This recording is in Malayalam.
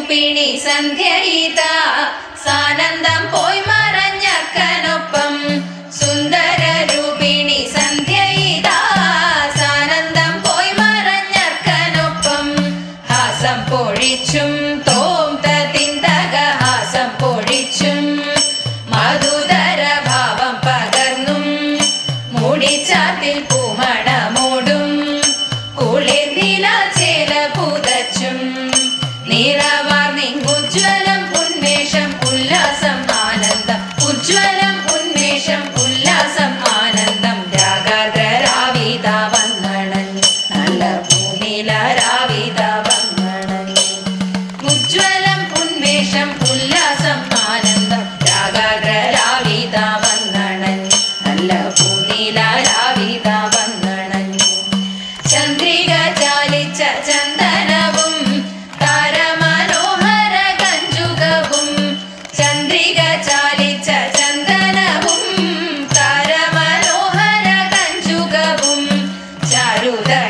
രൂപിണി സന്ധ്യയിത സാനന്ദം പോയി മറഞ്ഞക്കനൊപ്പം സുന്ദര രൂപിണി സന്ധ്യയിത സാനന്ദം പോയി മറഞ്ഞക്കനൊപ്പം ഹാസം പൊഴിച്ചും തോം തിന്തക ഹാസം പൊഴിച്ചും മധുതര ഭാവം പകർന്നും മൂടിച്ചാത്തിൽ പൂമണമോടും കുളിർനില ചേല പുതച്ചും നിറവാർന്നിങ്ങുജ്വലം ഉന്മേഷം ഉല്ലാസം ആനന്ദം ഉജ്വലം ഉന്മേഷം ഉല്ലാസം ആനന്ദം രാഗാദ്ര രാവിത വന്നണഞ്ഞു നല്ല പൂനില രാവിത വന്നണഞ്ഞു ഉജ്വലം ഉന്മേഷം ഉല്ലാസം ആനന്ദം രാഗാഗ്ര രാവിത വന്നണഞ്ഞു നല്ല പൂനില രാവിത വന്നണഞ്ഞു ചന്ദ്രിക ചാലിച്ച ചന്ദനവും താരമനോഹര കഞ്ചുകവും ചന്ദ്രിക ചാലിച്ച ചന്ദനവും താരമനോഹര കഞ്ചുകവും ചാരുത